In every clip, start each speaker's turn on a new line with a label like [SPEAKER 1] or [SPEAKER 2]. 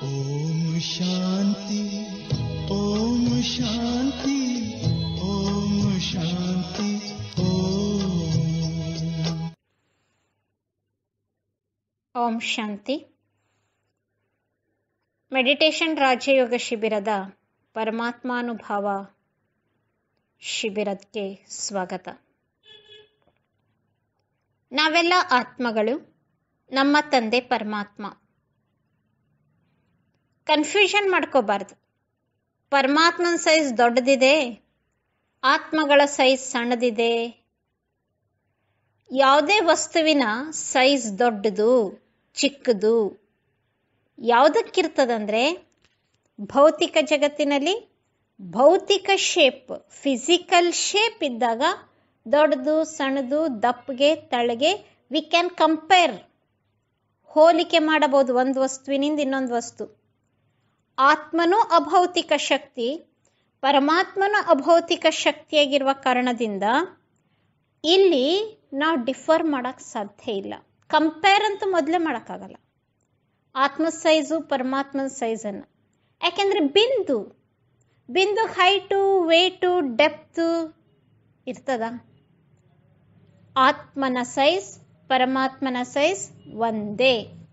[SPEAKER 1] ಓಂ ಶಾಂತಿ ಓಂ ಶಾಂತಿ ಓಂ ಶಾಂತಿ ಓಂ
[SPEAKER 2] ಓಂ ಶಾಂತಿ meditation ರಾಜಯೋಗ ಶಿಬಿರದ ಪರಮಾತ್ಮಾನುಭಾವ ಶಿಬಿರಕ್ಕೆ ಸ್ವಾಗತ ನಾವೆಲ್ಲ ಆತ್ಮಗಳು ನಮ್ಮ ತಂದೆ ಪರಮಾತ್ಮ ಕನ್ಫ್ಯೂಷನ್ ಮಾಡ್ಕೋಬಾರ್ದು ಪರಮಾತ್ಮನ ಸೈಜ್ ದೊಡ್ಡದಿದೆ ಆತ್ಮಗಳ ಸೈಜ್ ಸಣ್ಣದಿದೆ ಯಾವುದೇ ವಸ್ತುವಿನ ಸೈಜ್ ದೊಡ್ಡದು ಚಿಕ್ಕದು ಯಾವುದಕ್ಕಿರ್ತದಂದ್ರೆ ಭೌತಿಕ ಜಗತ್ತಿನಲ್ಲಿ ಭೌತಿಕ ಶೇಪ್ ಫಿಸಿಕಲ್ ಶೇಪ್ ಇದ್ದಾಗ ದೊಡ್ಡದು ಸಣ್ಣದು ದಪ್ಪಗೆ ತಳಗೆ ವಿ ಕ್ಯಾನ್ ಕಂಪೇರ್ ಹೋಲಿಕೆ ಮಾಡಬಹುದು ಒಂದು ವಸ್ತುವಿನಿಂದ ಇನ್ನೊಂದು ವಸ್ತು ಆತ್ಮನೂ ಅಭೌತಿಕ ಶಕ್ತಿ ಪರಮಾತ್ಮನ ಅಭೌತಿಕ ಶಕ್ತಿಯಾಗಿರುವ ಕಾರಣದಿಂದ ಇಲ್ಲಿ ನಾವು ಡಿಫರ್ ಮಾಡಕ್ ಸಾಧ್ಯ ಇಲ್ಲ ಕಂಪೇರ್ ಅಂತೂ ಮೊದಲೇ ಮಾಡೋಕ್ಕಾಗಲ್ಲ ಆತ್ಮ ಸೈಜು ಪರಮಾತ್ಮನ ಸೈಜನ್ನು ಯಾಕೆಂದ್ರೆ ಬಿಂದು ಬಿಂದು ಹೈಟು ವೇಟು ಡೆಪ್ತು ಇರ್ತದ ಆತ್ಮನ ಸೈಜ್ ಪರಮಾತ್ಮನ ಸೈಜ್ ಒಂದೇ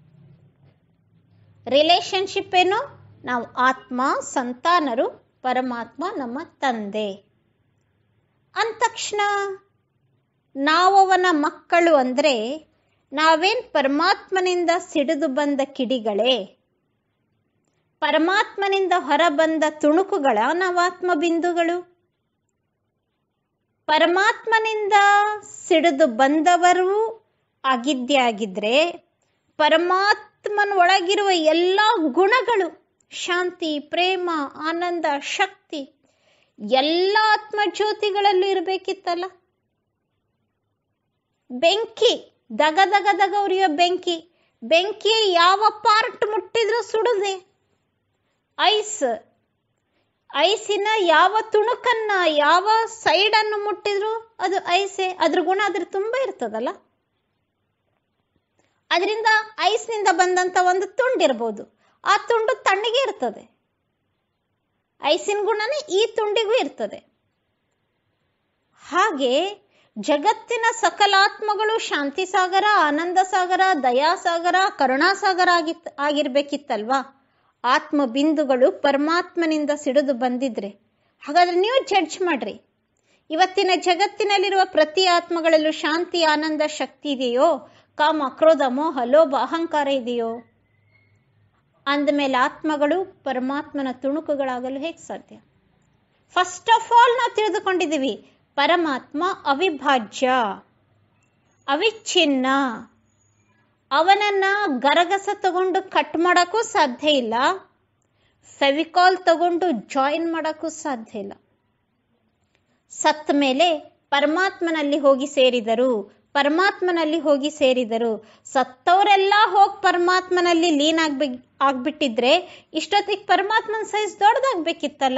[SPEAKER 2] ರಿಲೇಶನ್ಶಿಪ್ ಏನು ನಾವು ಆತ್ಮ ಸಂತಾನರು ಪರಮಾತ್ಮ ನಮ್ಮ ತಂದೆ ಅಂದ ತಕ್ಷಣ ನಾವವನ ಮಕ್ಕಳು ಅಂದ್ರೆ ನಾವೇನ್ ಪರಮಾತ್ಮನಿಂದ ಸಿಡಿದು ಬಂದ ಕಿಡಿಗಳೇ ಪರಮಾತ್ಮನಿಂದ ಹೊರಬಂದ ತುಣುಕುಗಳ ನಾವು ಆತ್ಮ ಬಿಂದುಗಳು ಪರಮಾತ್ಮನಿಂದ ಸಿಡಿದು ಬಂದವರು ಆಗಿದ್ದೇ ಆಗಿದ್ರೆ ಪರಮಾತ್ಮನ ಒಳಗಿರುವ ಎಲ್ಲ ಗುಣಗಳು ಶಾಂತಿ ಪ್ರೇಮ ಆನಂದ ಶಕ್ತಿ ಎಲ್ಲ ಆತ್ಮಜ್ಯೋತಿಗಳಲ್ಲೂ ಇರಬೇಕಿತ್ತಲ್ಲ ಬೆಂಕಿ ದಗ ದಗ ದಗ ಉರಿಯೋ ಬೆಂಕಿ ಬೆಂಕಿ ಯಾವ ಪಾರ್ಟ್ ಮುಟ್ಟಿದ್ರೂ ಸುಡುದೆ ಐಸ್ ಐಸಿನ ಯಾವ ತುಣುಕನ್ನ ಯಾವ ಸೈಡ್ ಅನ್ನು ಮುಟ್ಟಿದ್ರು ಅದು ಐಸೆ ಅದ್ರ ಗುಣ ಅದ್ರ ತುಂಬಾ ಇರ್ತದಲ್ಲ ಅದರಿಂದ ಐಸ್ನಿಂದ ಬಂದಂತ ಒಂದು ತುಂಡಿರ್ಬೋದು ಆ ತುಂಡು ತಣ್ಣಗೆ ಇರ್ತದೆ ಐಸಿನ ಗುಣನೇ ಈ ತುಂಡಿಗೂ ಇರ್ತದೆ ಹಾಗೆ ಜಗತ್ತಿನ ಸಕಲಾತ್ಮಗಳು ಶಾಂತಿ ಸಾಗರ ಆನಂದ ಸಾಗರ ದಯಾಸಾಗರ ಕರುಣಾಸಾಗರ ಆಗಿತ್ ಆಗಿರ್ಬೇಕಿತ್ತಲ್ವಾ ಆತ್ಮ ಬಿಂದುಗಳು ಪರಮಾತ್ಮನಿಂದ ಸಿಡಿದು ಬಂದಿದ್ರೆ ಹಾಗಾದ್ರೆ ನೀವು ಜಡ್ಜ್ ಮಾಡ್ರಿ ಇವತ್ತಿನ ಜಗತ್ತಿನಲ್ಲಿರುವ ಪ್ರತಿ ಆತ್ಮಗಳಲ್ಲೂ ಶಾಂತಿ ಆನಂದ ಶಕ್ತಿ ಇದೆಯೋ ಕಾಮ ಕ್ರೋಧ ಮೋಹ ಲೋಭ ಅಹಂಕಾರ ಇದೆಯೋ ಅಂದಮೇಲೆ ಆತ್ಮಗಳು ಪರಮಾತ್ಮನ ತುಣುಕುಗಳಾಗಲು ಹೇಗೆ ಸಾಧ್ಯ ಫಸ್ಟ್ ಆಫ್ ಆಲ್ ನಾವು ತಿಳಿದುಕೊಂಡಿದ್ದೀವಿ ಪರಮಾತ್ಮ ಅವಿಭಾಜ್ಯ ಅವಿಚ್ಛಿನ್ನ ಅವನನ್ನ ಗರಗಸ ತಗೊಂಡು ಕಟ್ ಮಾಡೋಕ್ಕೂ ಸಾಧ್ಯ ಇಲ್ಲ ಫೆವಿಕಾಲ್ ತಗೊಂಡು ಜಾಯಿನ್ ಮಾಡೋಕ್ಕೂ ಸಾಧ್ಯ ಇಲ್ಲ ಸತ್ತ ಮೇಲೆ ಪರಮಾತ್ಮನಲ್ಲಿ ಹೋಗಿ ಸೇರಿದರು ಪರಮಾತ್ಮನಲ್ಲಿ ಹೋಗಿ ಸೇರಿದರು ಸತ್ತವರೆಲ್ಲ ಹೋಗಿ ಪರಮಾತ್ಮನಲ್ಲಿ ಲೀನ್ ಆಗ್ಬಿ ಆಗ್ಬಿಟ್ಟಿದ್ರೆ ಇಷ್ಟೊತ್ತಿಗೆ ಪರಮಾತ್ಮನ ಸೈಜ್ ದೊಡ್ಡದಾಗ್ಬೇಕಿತ್ತಲ್ಲ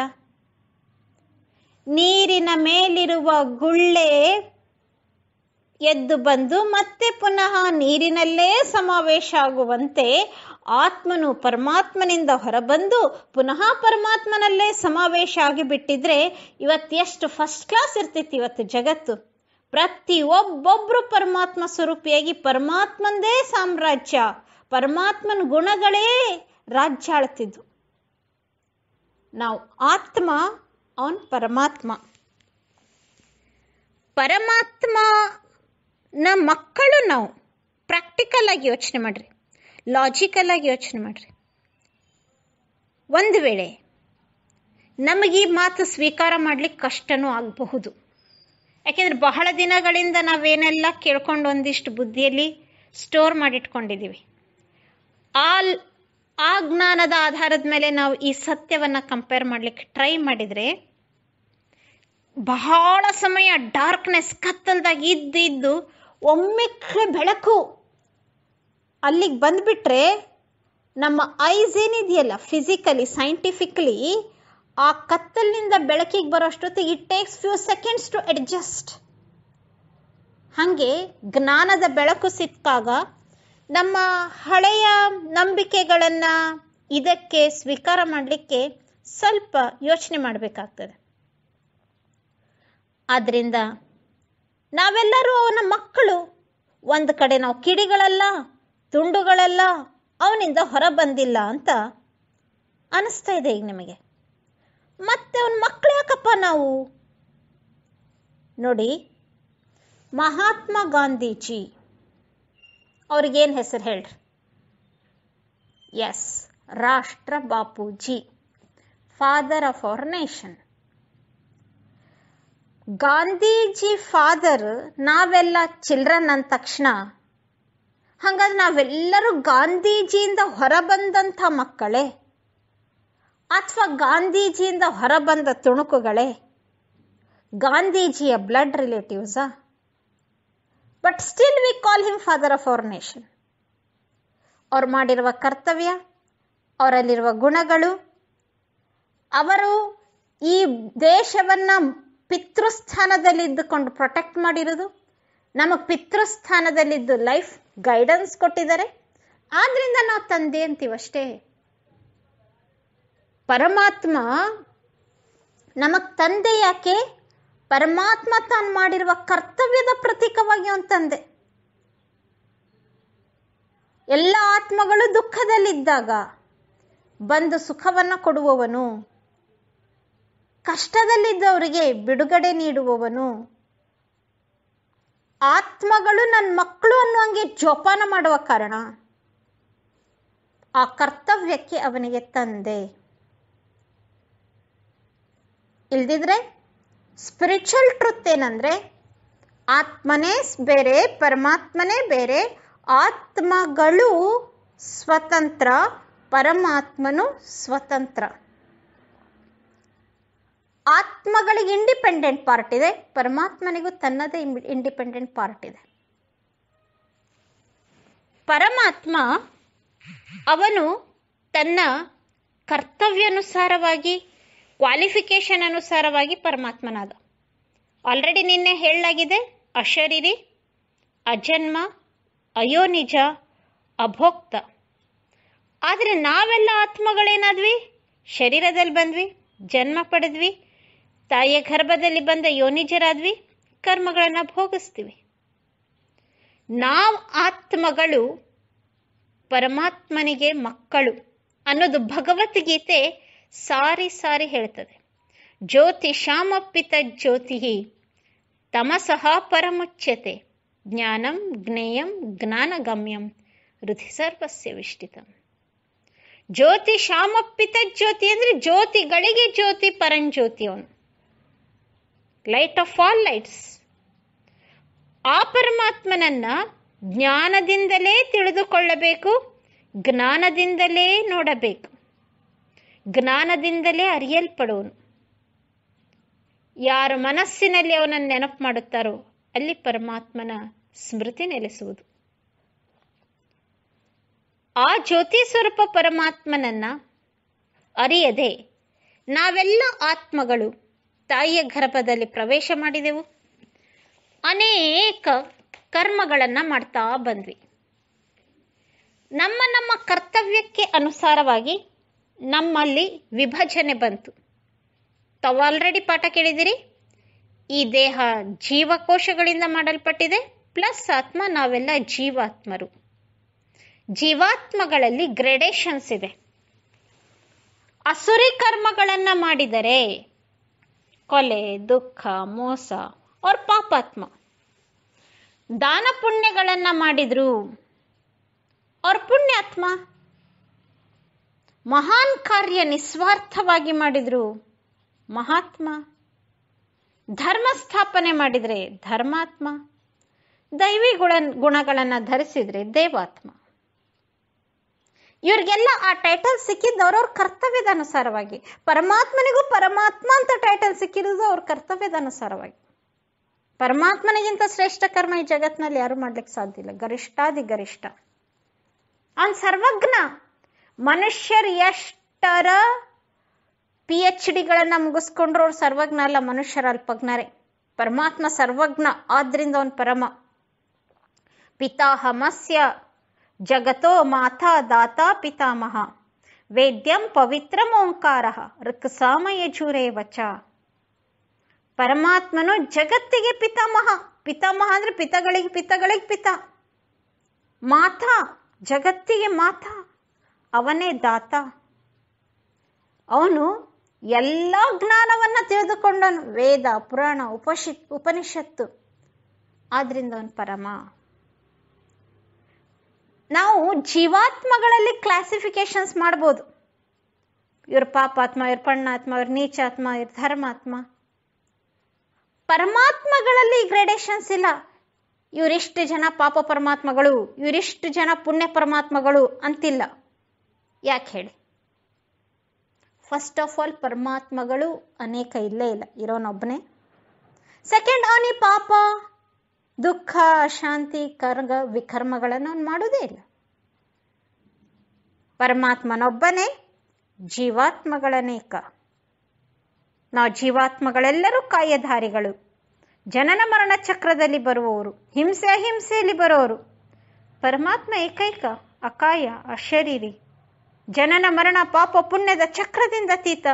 [SPEAKER 2] ನೀರಿನ ಮೇಲಿರುವ ಗುಳ್ಳೆ ಎದ್ದು ಬಂದು ಮತ್ತೆ ಪುನಃ ನೀರಿನಲ್ಲೇ ಸಮಾವೇಶ ಆಗುವಂತೆ ಆತ್ಮನು ಪರಮಾತ್ಮನಿಂದ ಹೊರಬಂದು ಪುನಃ ಪರಮಾತ್ಮನಲ್ಲೇ ಸಮಾವೇಶ ಆಗಿಬಿಟ್ಟಿದ್ರೆ ಇವತ್ತು ಎಷ್ಟು ಫಸ್ಟ್ ಕ್ಲಾಸ್ ಇರ್ತಿತ್ತು ಇವತ್ತು ಜಗತ್ತು ಪ್ರತಿ ಒಬ್ಬೊಬ್ರು ಪರಮಾತ್ಮ ಸ್ವರೂಪಿಯಾಗಿ ಪರಮಾತ್ಮಂದೇ ಸಾಮ್ರಾಜ್ಯ ಪರಮಾತ್ಮನ ಗುಣಗಳೇ ರಾಜ್ಯ ಆಳ್ತಿದ್ವು ನಾವು ಆತ್ಮ ಅವನ್ ಪರಮಾತ್ಮ ಪರಮಾತ್ಮನ ಮಕ್ಕಳು ನಾವು ಪ್ರಾಕ್ಟಿಕಲ್ ಆಗಿ ಯೋಚನೆ ಮಾಡ್ರಿ ಲಾಜಿಕಲ್ ಆಗಿ ಯೋಚನೆ ಮಾಡ್ರಿ ಒಂದು ವೇಳೆ ನಮಗೆ ಈ ಮಾತು ಸ್ವೀಕಾರ ಮಾಡ್ಲಿಕ್ಕೆ ಕಷ್ಟನೂ ಆಗಬಹುದು ಯಾಕೆಂದ್ರೆ ಬಹಳ ದಿನಗಳಿಂದ ನಾವೇನೆಲ್ಲ ಕೇಳ್ಕೊಂಡು ಒಂದಿಷ್ಟು ಬುದ್ಧಿಯಲ್ಲಿ ಸ್ಟೋರ್ ಮಾಡಿಟ್ಕೊಂಡಿದ್ದೀವಿ ಆ ಆ ಜ್ಞಾನದ ಆಧಾರದ ಮೇಲೆ ನಾವು ಈ ಸತ್ಯವನ್ನ ಕಂಪೇರ್ ಮಾಡ್ಲಿಕ್ಕೆ ಟ್ರೈ ಮಾಡಿದ್ರೆ ಬಹಳ ಸಮಯ ಡಾರ್ಕ್ನೆಸ್ ಕತ್ತಲ್ದಾಗ ಇದ್ದು ಇದ್ದು ಒಮ್ಮೆ ಬೆಳಕು ಅಲ್ಲಿಗೆ ಬಂದ್ಬಿಟ್ರೆ ನಮ್ಮ ಐಸ್ ಏನಿದೆಯಲ್ಲ ಫಿಸಿಕಲಿ ಸೈಂಟಿಫಿಕಲಿ ಆ ಕತ್ತಲಿನಿಂದ ಬೆಳಕಿಗೆ ಬರೋಷ್ಟೊತ್ತಿಗೆ it takes few seconds to adjust ಹಾಗೆ ಜ್ಞಾನದ ಬೆಳಕು ಸಿಕ್ಕಾಗ ನಮ್ಮ ಹಳೆಯ ನಂಬಿಕೆಗಳನ್ನು ಇದಕ್ಕೆ ಸ್ವೀಕಾರ ಮಾಡಲಿಕ್ಕೆ ಸ್ವಲ್ಪ ಯೋಚನೆ ಮಾಡಬೇಕಾಗ್ತದೆ ಆದ್ದರಿಂದ ನಾವೆಲ್ಲರೂ ಅವನ ಮಕ್ಕಳು ಒಂದು ಕಡೆ ನಾವು ಕಿಡಿಗಳಲ್ಲ ತುಂಡುಗಳಲ್ಲ ಅವನಿಂದ ಹೊರ ಬಂದಿಲ್ಲ ಅಂತ ಅನಿಸ್ತಾ ಇದೆ ಈಗ ನಿಮಗೆ ಮತ್ತೆ ಅವನ ಮಕ್ಕಳು ಯಾಕಪ್ಪ ನಾವು ನೋಡಿ ಮಹಾತ್ಮ ಗಾಂಧೀಜಿ ಅವ್ರಿಗೇನು ಹೆಸರು ಹೇಳ್ರಿ ಎಸ್ ರಾಷ್ಟ್ರ Bapuji father of our nation Gandhiji father ನಾವೆಲ್ಲ ಚಿಲ್ಡ್ರನ್ ಅಂದ ತಕ್ಷಣ ಹಾಗಾದ್ರೆ ನಾವೆಲ್ಲರೂ ಗಾಂಧೀಜಿಯಿಂದ ಹೊರಬಂದಂಥ ಮಕ್ಕಳೇ ಅಥವಾ ಗಾಂಧೀಜಿಯಿಂದ ಹೊರಬಂದ ತುಣುಕುಗಳೇ ಗಾಂಧೀಜಿಯ ಬ್ಲಡ್ ರಿಲೇಟಿವ್ಸಾ but still we call him father of our nation ಅವ್ರು ಮಾಡಿರುವ ಕರ್ತವ್ಯ ಅವರಲ್ಲಿರುವ ಗುಣಗಳು ಅವರು ಈ ದೇಶವನ್ನ ಪಿತೃಸ್ಥಾನದಲ್ಲಿದ್ದುಕೊಂಡು ಪ್ರೊಟೆಕ್ಟ್ ಮಾಡಿರೋದು ನಮಗೆ ಪಿತೃಸ್ಥಾನದಲ್ಲಿದ್ದು ಲೈಫ್ ಗೈಡೆನ್ಸ್ ಕೊಟ್ಟಿದ್ದಾರೆ ಆದ್ರಿಂದ ನಾವು ತಂದೆ ಅಂತೀವಷ್ಟೇ ಪರಮಾತ್ಮ ನಮಗ್ ತಂದೆ ಯಾಕೆ ಪರಮಾತ್ಮ ತಾನು ಮಾಡಿರುವ ಕರ್ತವ್ಯದ ಪ್ರತೀಕವಾಗಿ ಅವನ್ ತಂದೆ ಎಲ್ಲ ಆತ್ಮಗಳು ದುಃಖದಲ್ಲಿದ್ದಾಗ ಬಂದು ಸುಖವನ್ನು ಕೊಡುವವನು ಕಷ್ಟದಲ್ಲಿದ್ದವರಿಗೆ ಬಿಡುಗಡೆ ನೀಡುವವನು ಆತ್ಮಗಳು ನನ್ನ ಮಕ್ಕಳು ಅನ್ನುವಂಗೆ ಜೋಪಾನ ಮಾಡುವ ಕಾರಣ ಆ ಕರ್ತವ್ಯಕ್ಕೆ ಅವನಿಗೆ ತಂದೆ ಇಲ್ದಿದ್ರೆ ಸ್ಪಿರಿಚುವಲ್ ಟ್ರುತ್ ಏನಂದ್ರೆ ಆತ್ಮನೇ ಬೇರೆ ಪರಮಾತ್ಮನೇ ಬೇರೆ ಆತ್ಮಗಳು ಸ್ವತಂತ್ರ ಪರಮಾತ್ಮನು ಸ್ವತಂತ್ರ ಆತ್ಮಗಳಿಗೆ ಇಂಡಿಪೆಂಡೆಂಟ್ ಪಾರ್ಟ್ ಇದೆ ಪರಮಾತ್ಮನಿಗೂ ತನ್ನದೇ ಇಂಡಿಪೆಂಡೆಂಟ್ ಪಾರ್ಟ್ ಇದೆ ಪರಮಾತ್ಮ ಅವನು ತನ್ನ ಕರ್ತವ್ಯಾನುಸಾರವಾಗಿ ಕ್ವಾಲಿಫಿಕೇಶನ್ ಅನುಸಾರವಾಗಿ ಪರಮಾತ್ಮನಾದ ಆಲ್ರೆಡಿ ನಿನ್ನೆ ಹೇಳಲಾಗಿದೆ ಅಶರೀರಿ ಅಜನ್ಮ ಅಯೋನಿಜ ಅಭೋಕ್ತ ಆದರೆ ನಾವೆಲ್ಲ ಆತ್ಮಗಳೇನಾದ್ವಿ ಶರೀರದಲ್ಲಿ ಬಂದ್ವಿ ಜನ್ಮ ಪಡೆದ್ವಿ ತಾಯಿಯ ಗರ್ಭದಲ್ಲಿ ಬಂದ ಯೋನಿಜರಾದ್ವಿ ಕರ್ಮಗಳನ್ನು ಭೋಗಿಸ್ತೀವಿ ನಾವು ಆತ್ಮಗಳು ಪರಮಾತ್ಮನಿಗೆ ಮಕ್ಕಳು ಅನ್ನೋದು ಭಗವದ್ಗೀತೆ ಸಾರಿ ಸಾರಿ ಹೇಳ್ತದೆ ಜ್ಯೋತಿ ಶಾಮಪ್ಪಿತ ಜ್ಯೋತಿ ತಮಸಃ ಪರಮುಚ್ಯತೆ ಜ್ಞಾನಂ ಜ್ಞೇಯಂ ಜ್ಞಾನಗಮ್ಯಂ ಹೃದಯ ಸರ್ವಸ್ಯ ವಿಷ್ಟಿತಂ ಜ್ಯೋತಿ ಶಾಮಪ್ಪಿತ ಜ್ಯೋತಿ ಅಂದ್ರೆ ಜ್ಯೋತಿಗಳಿಗೆ ಜ್ಯೋತಿ ಪರಂಜ್ಯೋತಿ ಅವನು ಲೈಟ್ ಆಫ್ ಆಲ್ ಲೈಟ್ಸ್ ಆ ಪರಮಾತ್ಮನನ್ನ ಜ್ಞಾನದಿಂದಲೇ ತಿಳಿದುಕೊಳ್ಳಬೇಕು ಜ್ಞಾನದಿಂದಲೇ ನೋಡಬೇಕು ಜ್ಞಾನದಿಂದಲೇ ಅರಿಯಲ್ಪಡುವನು ಯಾರ ಮನಸ್ಸಿನಲ್ಲಿ ಅವನನ್ನು ನೆನಪು ಮಾಡುತ್ತಾರೋ ಅಲ್ಲಿ ಪರಮಾತ್ಮನ ಸ್ಮೃತಿ ನೆಲೆಸುವುದು ಆ ಜ್ಯೋತಿ ಸ್ವರೂಪ ಪರಮಾತ್ಮನನ್ನ ಅರಿಯದೆ ನಾವೆಲ್ಲ ಆತ್ಮಗಳು ತಾಯಿಯ ಗರ್ಭದಲ್ಲಿ ಪ್ರವೇಶ ಮಾಡಿದೆವು ಅನೇಕ ಕರ್ಮಗಳನ್ನು ಮಾಡ್ತಾ ಬಂದ್ವಿ ನಮ್ಮ ನಮ್ಮ ಕರ್ತವ್ಯಕ್ಕೆ ಅನುಸಾರವಾಗಿ ನಮ್ಮಲ್ಲಿ ವಿಭಜನೆ ಬಂತು ತಾವು ಆಲ್ರೆಡಿ ಪಾಠ ಕೇಳಿದಿರಿ ಈ ದೇಹ ಜೀವಕೋಶಗಳಿಂದ ಮಾಡಲ್ಪಟ್ಟಿದೆ ಪ್ಲಸ್ ಆತ್ಮ ನಾವೆಲ್ಲ ಜೀವಾತ್ಮರು ಜೀವಾತ್ಮಗಳಲ್ಲಿ ಗ್ರೆಡೇಷನ್ಸ್ ಇದೆ ಅಸುರಿ ಕರ್ಮಗಳನ್ನು ಮಾಡಿದರೆ ಕೊಲೆ ದುಃಖ ಮೋಸ ಅವ್ರ ಪಾಪಾತ್ಮ ದಾನ ಪುಣ್ಯಗಳನ್ನು ಮಾಡಿದ್ರು ಅವ್ರ ಪುಣ್ಯಾತ್ಮ ಮಹಾನ್ ಕಾರ್ಯ ನಿಸ್ವಾರ್ಥವಾಗಿ ಮಾಡಿದ್ರು ಮಹಾತ್ಮ ಧರ್ಮ ಸ್ಥಾಪನೆ ಮಾಡಿದ್ರೆ ಧರ್ಮಾತ್ಮ ದೈವಿ ಗುಣ ಗುಣಗಳನ್ನು ಧರಿಸಿದ್ರೆ ದೇವಾತ್ಮ ಇವ್ರಿಗೆಲ್ಲ ಆ ಟೈಟಲ್ ಸಿಕ್ಕಿದ್ದು ಅವ್ರವ್ರ ಕರ್ತವ್ಯದ ಅನುಸಾರವಾಗಿ ಪರಮಾತ್ಮನಿಗೂ ಪರಮಾತ್ಮ ಅಂತ ಟೈಟಲ್ ಸಿಕ್ಕಿರೋದು ಅವ್ರ ಕರ್ತವ್ಯದ ಅನುಸಾರವಾಗಿ ಪರಮಾತ್ಮನಿಗಿಂತ ಶ್ರೇಷ್ಠ ಕರ್ಮ ಈ ಜಗತ್ನಲ್ಲಿ ಯಾರು ಮಾಡ್ಲಿಕ್ಕೆ ಸಾಧ್ಯ ಇಲ್ಲ ಗರಿಷ್ಠಾದಿ ಗರಿಷ್ಠ ಅವನ್ ಸರ್ವಜ್ಞ ಮನುಷ್ಯರು ಎಷ್ಟರ ಪಿ ಎಚ್ ಡಿಗಳನ್ನ ಮುಗಿಸ್ಕೊಂಡ್ರು ಅವ್ರು ಸರ್ವಜ್ಞ ಅಲ್ಲ ಮನುಷ್ಯರ ಅಲ್ಪಜ್ಞರೇ ಪರಮಾತ್ಮ ಸರ್ವಜ್ಞ ಆದ್ರಿಂದ ಅವನ್ ಪರಮ ಪಿತಾಹಮಸ್ಯ ಜಗತೋ ಮಾತಾ ದಾತಾ ಪಿತಾಮಹ ವೇದ್ಯಂ ಪವಿತ್ರಂ ಓಂಕಾರ ಋಕ್ಸಾಮಯಜೂರೇ ವಚ ಪರಮಾತ್ಮನು ಜಗತ್ತಿಗೆ ಪಿತಾಮಹ ಪಿತಾಮಹ ಅಂದ್ರೆ ಪಿತಗಳಿಗೆ ಪಿತಗಳಿಗೆ ಪಿತ ಮಾತಾ ಜಗತ್ತಿಗೆ ಮಾತಾ ಅವನೇ ದಾತ ಅವನು ಎಲ್ಲ ಜ್ಞಾನವನ್ನ ತಿಳಿದುಕೊಂಡನು ವೇದ ಪುರಾಣ ಉಪಶಿ ಉಪನಿಷತ್ತು ಆದ್ರಿಂದ ಅವನು ಪರಮ ನಾವು ಜೀವಾತ್ಮಗಳಲ್ಲಿ ಕ್ಲಾಸಿಫಿಕೇಶನ್ಸ್ ಮಾಡ್ಬೋದು ಇವ್ರ ಪಾಪಾತ್ಮ ಇವ್ರ ಪಣ್ಣಾತ್ಮ ಇವ್ರ ನೀಚಾತ್ಮ ಇವ್ರ ಧರ್ಮಾತ್ಮ ಪರಮಾತ್ಮಗಳಲ್ಲಿ ಗ್ರೇಡೇಷನ್ಸ್ ಇಲ್ಲ ಇವರಿಷ್ಟು ಜನ ಪಾಪ ಪರಮಾತ್ಮಗಳು ಇವರಿಷ್ಟು ಜನ ಪುಣ್ಯ ಪರಮಾತ್ಮಗಳು ಅಂತಿಲ್ಲ ಯಾಕೆ ಹೇಳಿ ಫಸ್ಟ್ ಆಫ್ ಆಲ್ ಪರಮಾತ್ಮಗಳು ಅನೇಕ ಇಲ್ಲೇ ಇಲ್ಲ ಇರೋನೊಬ್ಬನೇ ಸೆಕೆಂಡ್ ಅವನಿ ಪಾಪ ದುಃಖ ಅಶಾಂತಿ ಕರ್ಗ ವಿಕರ್ಮಗಳನ್ನು ಅವನು ಮಾಡೋದೇ ಇಲ್ಲ ಪರಮಾತ್ಮನೊಬ್ಬನೇ ಜೀವಾತ್ಮಗಳನೇಕ ನಾವು ಜೀವಾತ್ಮಗಳೆಲ್ಲರೂ ಕಾಯಧಾರಿಗಳು ಜನನ ಮರಣ ಚಕ್ರದಲ್ಲಿ ಬರುವವರು ಹಿಂಸೆ ಅಹಿಂಸೆಯಲ್ಲಿ ಬರೋರು ಪರಮಾತ್ಮ ಏಕೈಕ ಅಕಾಯ ಅಶರೀರಿ ಜನನ ಮರಣ ಪಾಪ ಪುಣ್ಯದ ಚಕ್ರದಿಂದ ಅತೀತ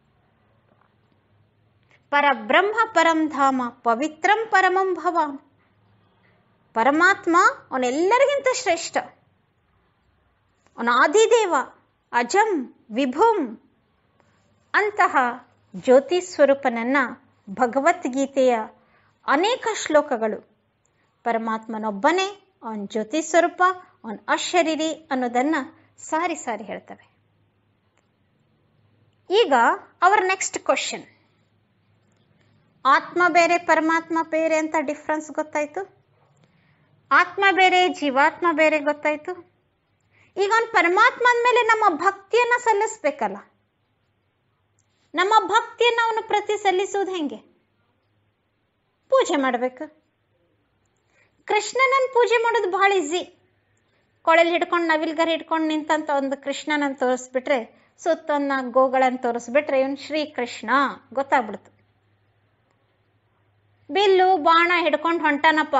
[SPEAKER 2] ಪರಬ್ರಹ್ಮ ಪರಂ ಧಾಮ ಪವಿತ್ರಂ ಪರಮಂ ಭವಾನ್ ಪರಮಾತ್ಮ ಅವನೆಲ್ಲರಿಗಿಂತ ಶ್ರೇಷ್ಠ ಅವನ ಆದಿದೇವ ಅಜಂ ವಿಭುಂ ಅಂತಹ ಜ್ಯೋತಿ ಸ್ವರೂಪನನ್ನ ಭಗವದ್ಗೀತೆಯ ಅನೇಕ ಶ್ಲೋಕಗಳು ಪರಮಾತ್ಮನೊಬ್ಬನೇ ಅವನ ಜ್ಯೋತಿ ಸ್ವರೂಪ ಅವನ ಅಶರೀರಿ ಅನ್ನೋದನ್ನ ಸಾರಿ ಸಾರಿ ಹೇಳ್ತವೆ ಈಗ ಅವರ ನೆಕ್ಸ್ಟ್ ಕ್ವಶನ್ ಆತ್ಮ ಬೇರೆ ಪರಮಾತ್ಮ ಬೇರೆ ಅಂತ ಡಿಫ್ರೆನ್ಸ್ ಗೊತ್ತಾಯ್ತು ಆತ್ಮ ಬೇರೆ ಜೀವಾತ್ಮ ಬೇರೆ ಗೊತ್ತಾಯ್ತು ಈಗ ಅವನು ಪರಮಾತ್ಮ ಅಂದಮೇಲೆ ನಮ್ಮ ಭಕ್ತಿಯನ್ನ ಸಲ್ಲಿಸ್ಬೇಕಲ್ಲ ನಮ್ಮ ಭಕ್ತಿಯನ್ನು ಅವನು ಪ್ರತಿ ಸಲ್ಲಿಸುವುದು ಹೆಂಗೆ ಪೂಜೆ ಮಾಡಬೇಕು ಕೃಷ್ಣನನ್ನು ಪೂಜೆ ಮಾಡೋದು ಭಾಳ ಈಸಿ ಕೊಳಲ್ ಹಿಡ್ಕೊಂಡು ನವಿಲ್ಗರ್ ಹಿಡ್ಕೊಂಡು ನಿಂತಂತ ಒಂದು ಕೃಷ್ಣನನ್ನು ತೋರಿಸ್ಬಿಟ್ರೆ ಸುತ್ತೊಂದು ನಾಲ್ಕು ಗೋಗಳನ್ನು ತೋರಿಸ್ಬಿಟ್ರೆ ಇವನು ಶ್ರೀಕೃಷ್ಣ ಗೊತ್ತಾಗ್ಬಿಡ್ತು ಬಿಲ್ಲು ಬಾಣ ಹಿಡ್ಕೊಂಡು ಹೊಂಟಾನಪ್ಪ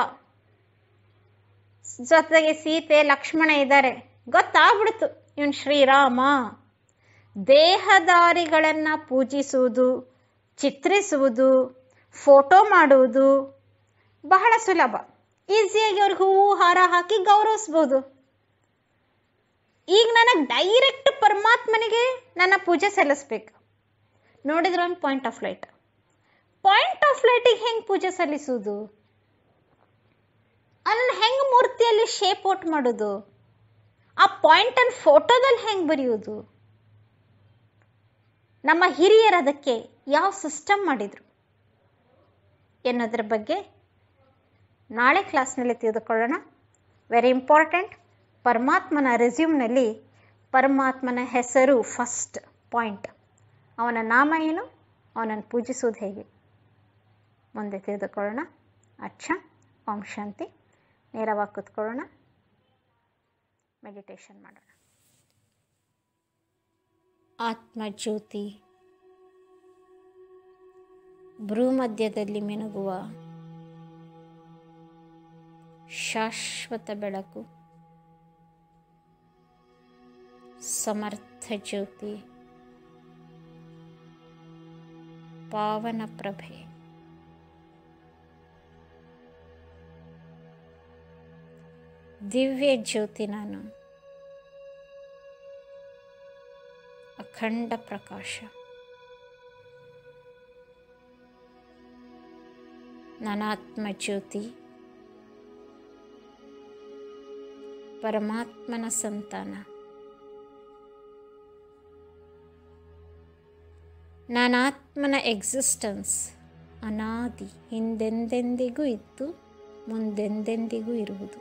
[SPEAKER 2] ಜೊತೆಗೆ ಸೀತೆ ಲಕ್ಷ್ಮಣ ಇದ್ದಾರೆ ಗೊತ್ತಾಗ್ಬಿಡ್ತು ಇವನು ಶ್ರೀರಾಮ ದೇಹದಾರಿಗಳನ್ನ ಪೂಜಿಸುವುದು ಚಿತ್ರಿಸುವುದು ಫೋಟೋ ಮಾಡುವುದು ಬಹಳ ಸುಲಭ ಈಸಿಯಾಗಿ ಅವ್ರಿಗೆ ಹೂವು ಹಾರ ಹಾಕಿ ಗೌರವಿಸ್ಬೋದು ಈಗ ನನಗೆ ಡೈರೆಕ್ಟ್ ಪರಮಾತ್ಮನಿಗೆ ನನ್ನ ಪೂಜೆ ಸಲ್ಲಿಸ್ಬೇಕು ನೋಡಿದ್ರೆ ಒಂದು point of light point of ಲೈಟಿಗೆ ಹೆಂಗೆ ಪೂಜೆ ಸಲ್ಲಿಸುವುದು ಅದನ್ನ ಹೆಂಗೆ ಮೂರ್ತಿಯಲ್ಲಿ ಶೇಪ್ ಔಟ್ ಮಾಡೋದು ಆ ಪಾಯಿಂಟನ್ನು ಫೋಟೋದಲ್ಲಿ ಹೆಂಗೆ ಬರೆಯೋದು ನಮ್ಮ ಹಿರಿಯರು ಅದಕ್ಕೆ ಯಾವ ಸಿಸ್ಟಮ್ ಮಾಡಿದ್ರು ಎನ್ನೋದ್ರ ಬಗ್ಗೆ ನಾಳೆ ಕ್ಲಾಸ್ನಲ್ಲಿ ತಿಳಿದುಕೊಳ್ಳೋಣ ವೆರಿ ಇಂಪಾರ್ಟೆಂಟ್ ಪರಮಾತ್ಮನ ರೆಸ್ಯೂಮ್ನಲ್ಲಿ ಪರಮಾತ್ಮನ ಹೆಸರು ಫಸ್ಟ್ ಪಾಯಿಂಟ್ ಅವನ ನಾಮ ಏನು ಅವನನ್ನು ಪೂಜಿಸುವುದು ಹೇಗೆ ಮುಂದೆ ತಿಳಿದುಕೊಳ್ಳೋಣ ಅಚ್ಚ ಓಂ ಶಾಂತಿ ನೇರವಾಗಿ ಕೂತ್ಕೊಳ್ಳೋಣ ಮೆಡಿಟೇಷನ್ ಮಾಡೋಣ ಆತ್ಮಜ್ಯೋತಿ ಭ್ರೂಮಧ್ಯದಲ್ಲಿ ಮಿನುಗುವ ಶಾಶ್ವತ ಬೆಳಕು ಸಮರ್ಥ ಜ್ಯೋತಿ ಪಾವನ ಪ್ರಭೆ ದಿವ್ಯ ಜ್ಯೋತಿ ನಾನು ಅಖಂಡ ಪ್ರಕಾಶ ನನಾತ್ಮ ಜ್ಯೋತಿ ಪರಮಾತ್ಮನ ಸಂತಾನ ನಾನಾತ್ಮನ ಎಕ್ಸಿಸ್ಟೆನ್ಸ್ ಅನಾದಿ ಹಿಂದೆಂದೆಂದಿಗೂ ಇತ್ತು ಮುಂದೆಂದೆಂದಿಗೂ ಇರುವುದು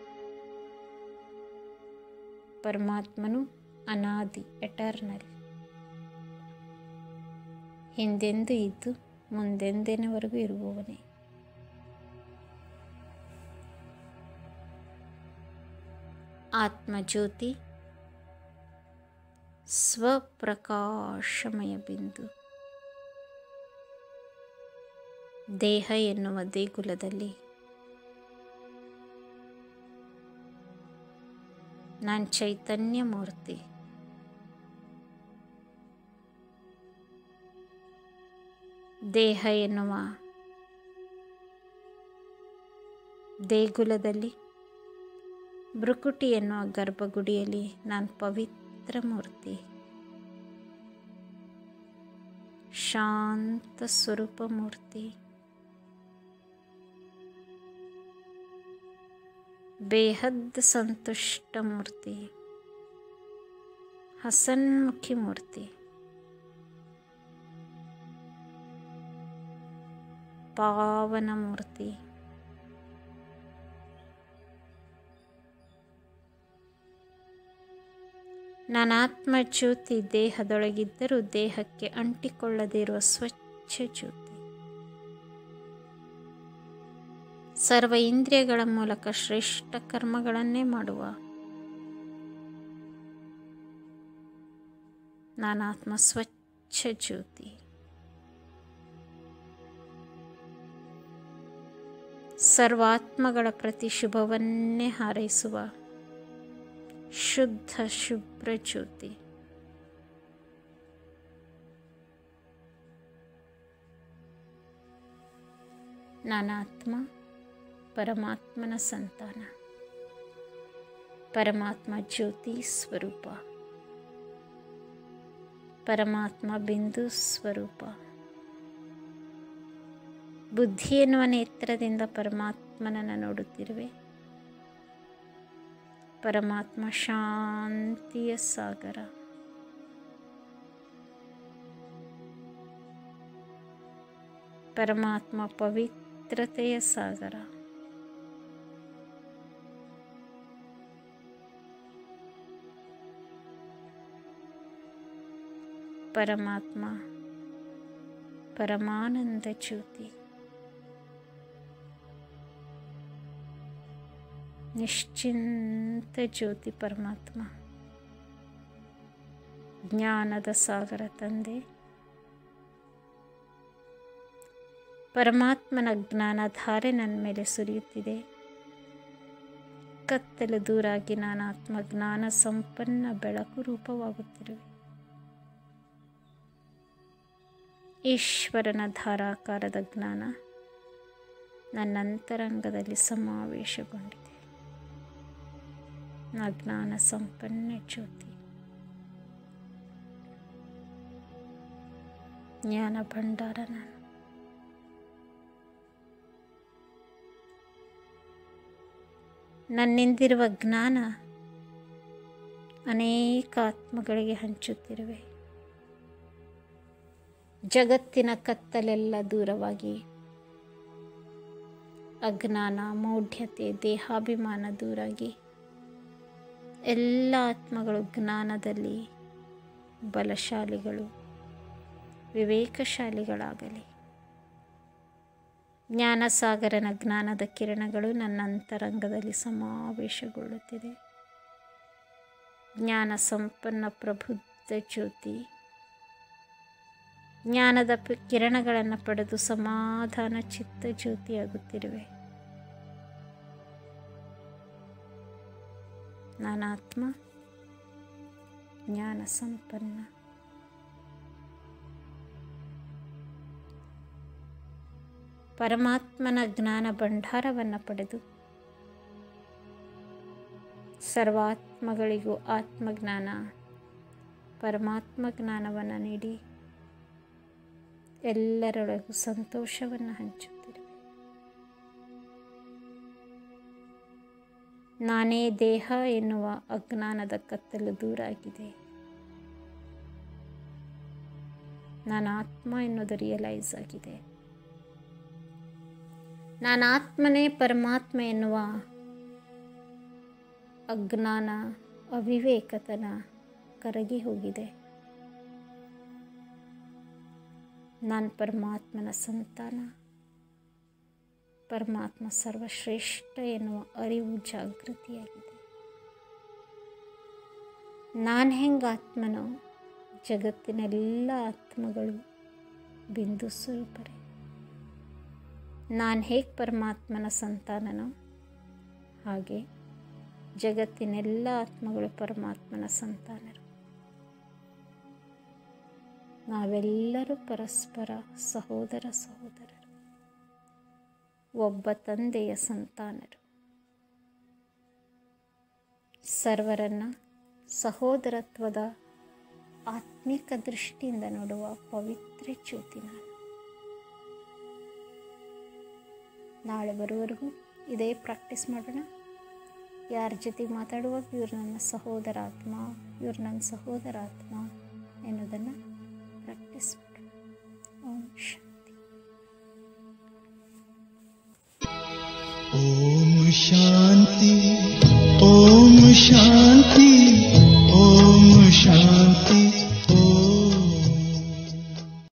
[SPEAKER 2] ಪರಮಾತ್ಮನು ಅನಾದಿ ಎಟರ್ನಲ್ ಹಿಂದೆಂದು ಇದ್ದು ಮುಂದೆಂದಿನವರೆಗೂ ಇರುವವನೇ ಆತ್ಮಜ್ಯೋತಿ ಸ್ವಪ್ರಕಾಶಮಯ ಬಿಂದು ದೇಹ ಎನ್ನುವ ದೇಗುಲದಲ್ಲಿ ನಾನು ಚೈತನ್ಯ ಮೂರ್ತಿ ದೇಹ ಎನ್ನುವ ದೇಗುಲದಲ್ಲಿ ಬೃಕುಟಿ ಎನ್ನುವ ಗರ್ಭಗುಡಿಯಲ್ಲಿ ನಾನು ಪವಿತ್ರ ಮೂರ್ತಿ ಶಾಂತ ಸ್ವರೂಪ ಮೂರ್ತಿ ಬೇಹದ್ ಸಂತುಷ್ಟ ಮೂರ್ತಿ ಹಸನ್ಮುಖಿ ಮೂರ್ತಿ ಪಾವನ ಮೂರ್ತಿ ನಾನಾತ್ಮ ಜ್ಯೋತಿ ದೇಹದೊಳಗಿದ್ದರೂ ದೇಹಕ್ಕೆ ಅಂಟಿಕೊಳ್ಳದಿರುವ ಸ್ವಚ್ಛ ಜ್ಯೋತಿ ಸರ್ವ ಇಂದ್ರಿಯಗಳ ಮೂಲಕ ಶ್ರೇಷ್ಠ ಕರ್ಮಗಳನ್ನೇ ಮಾಡುವ ನಾನಾತ್ಮ ಸ್ವಚ್ಛ ಜ್ಯೋತಿ ಸರ್ವಾತ್ಮಗಳ ಪ್ರತಿ ಶುಭವನ್ನೇ ಹಾರೈಸುವ ಶುದ್ಧ ಶುಭ್ರ ಜ್ಯೋತಿ ನಾನಾತ್ಮ ಪರಮಾತ್ಮನ ಸಂತಾನ ಪರಮಾತ್ಮ ಜ್ಯೋತಿ ಸ್ವರೂಪ ಪರಮಾತ್ಮ ಬಿಂದು ಸ್ವರೂಪ ಬುದ್ಧಿ ಎನ್ನುವ ನೇತ್ರದಿಂದ ಪರಮಾತ್ಮನನ್ನು ನೋಡುತ್ತಿರುವೆ ಪರಮಾತ್ಮ ಶಾಂತಿಯ ಸಾಗರ ಪರಮಾತ್ಮ ಪವಿತ್ರತೆಯ ಸಾಗರ ಪರಮಾತ್ಮ ಪರಮಾನಂದ ಜ್ಯೋತಿ ನಿಶ್ಚಿಂತ ಜ್ಯೋತಿ ಪರಮಾತ್ಮ ಜ್ಞಾನದ ಸಾಗರ ತಂದೆ ಪರಮಾತ್ಮನ ಜ್ಞಾನಧಾರೆ ನನ್ನ ಮೇಲೆ ಸುರಿಯುತ್ತಿದೆ ಕತ್ತಲು ದೂರಾಗಿ ನಾನು ಆತ್ಮ ಜ್ಞಾನ ಸಂಪನ್ನ ಬೆಳಕು ರೂಪವಾಗುತ್ತಿರುವೆ ಈಶ್ವರನ ಧಾರಾಕಾರದ ಜ್ಞಾನ ನನ್ನ ಅಂತರಂಗದಲ್ಲಿ ಸಮಾವೇಶಗೊಂಡಿದೆ ನಾ ಜ್ಞಾನ ಸಂಪನ್ನ ಜ್ಯೋತಿ ಜ್ಞಾನ ಭಂಡಾರ ನಾನು ನನ್ನಿಂದಿರುವ ಜ್ಞಾನ ಅನೇಕ ಆತ್ಮಗಳಿಗೆ ಹಂಚುತ್ತಿರುವೆ ಜಗತ್ತಿನ ಕತ್ತಲೆಲ್ಲ ದೂರವಾಗಿ ಅಜ್ಞಾನ ಮೌಢ್ಯತೆ ದೇಹಾಭಿಮಾನ ದೂರಾಗಿ ಎಲ್ಲ ಆತ್ಮಗಳು ಜ್ಞಾನದಲ್ಲಿ ಬಲಶಾಲಿಗಳು ವಿವೇಕಶಾಲಿಗಳಾಗಲಿ ಜ್ಞಾನಸಾಗರನ ಜ್ಞಾನದ ಕಿರಣಗಳು ನನ್ನ ಅಂತರಂಗದಲ್ಲಿ ಸಮಾವೇಶಗೊಳ್ಳುತ್ತಿದೆ ಜ್ಞಾನ ಸಂಪನ್ನ ಪ್ರಬುದ್ಧ ಜ್ಯೋತಿ ಜ್ಞಾನದ ಪ- ಕಿರಣಗಳನ್ನು ಪಡೆದು ಸಮಾಧಾನ ಚಿತ್ತ ಜ್ಯೋತಿಯಾಗುತ್ತಿರುವೆ ನಾನಾತ್ಮ ಜ್ಞಾನ ಸಂಪನ್ನ ಪರಮಾತ್ಮನ ಜ್ಞಾನ ಭಂಡಾರವನ್ನು ಪಡೆದು ಸರ್ವಾತ್ಮಗಳಿಗೂ ಆತ್ಮಜ್ಞಾನ ಪರಮಾತ್ಮ ಜ್ಞಾನವನ್ನು ನೀಡಿ ಎಲ್ಲರೊಳಗೂ ಸಂತೋಷವನ್ನು ಹಂಚುತ್ತಿರುವೆ ನಾನೇ ದೇಹ ಎನ್ನುವ ಅಜ್ಞಾನದ ಕತ್ತಲು ದೂರಾಗಿದೆ ನಾನು ಆತ್ಮ ಎನ್ನುವುದು ರಿಯಲೈಸ್ ಆಗಿದೆ ನಾನು ಆತ್ಮನೇ ಪರಮಾತ್ಮ ಎನ್ನುವ ಅಜ್ಞಾನ ಅವಿವೇಕತನ ಕರಗಿ ಹೋಗಿದೆ ನಾನು ಪರಮಾತ್ಮನ ಸಂತಾನ ಪರಮಾತ್ಮ ಸರ್ವಶ್ರೇಷ್ಠ ಎನ್ನುವ ಅರಿವು ಜಾಗೃತಿಯಾಗಿದೆ ನಾನು ಹೆಂಗೆ ಆತ್ಮನೋ ಜಗತ್ತಿನೆಲ್ಲ ಆತ್ಮಗಳು ಬಿಂದು ಸ್ವರೂಪರೇ ನಾನು ಹೇಗೆ ಪರಮಾತ್ಮನ ಸಂತಾನನೋ ಹಾಗೆ ಜಗತ್ತಿನೆಲ್ಲ ಆತ್ಮಗಳು ಪರಮಾತ್ಮನ ಸಂತಾನರು ನಾವೆಲ್ಲರೂ ಪರಸ್ಪರ ಸಹೋದರ ಸಹೋದರರು ಒಬ್ಬ ತಂದೆಯ ಸಂತಾನರು ಸರ್ವರನ್ನ ಸಹೋದರತ್ವದ ಆತ್ಮಿಕ ದೃಷ್ಟಿಯಿಂದ ನೋಡುವ ಪವಿತ್ರ ಜ್ಯೋತಿ ನಾನು ನಾಳೆ ಬರುವವರೆಗೂ ಇದೇ ಪ್ರಾಕ್ಟೀಸ್ ಮಾಡೋಣ ಯಾರ ಜೊತೆ ಮಾತಾಡುವಾಗ ಇವ್ರು ನನ್ನ ಸಹೋದರಾತ್ಮ ಇವ್ರು ನನ್ನ ಸಹೋದರಾತ್ಮ ಎನ್ನುವುದನ್ನು ಪ್ರಾಕ್ಟೀಸ್ ಮಾಡೋಣ ಓಂ ಶಾಂತಿ
[SPEAKER 1] ॐ शान्ति ॐ शान्ति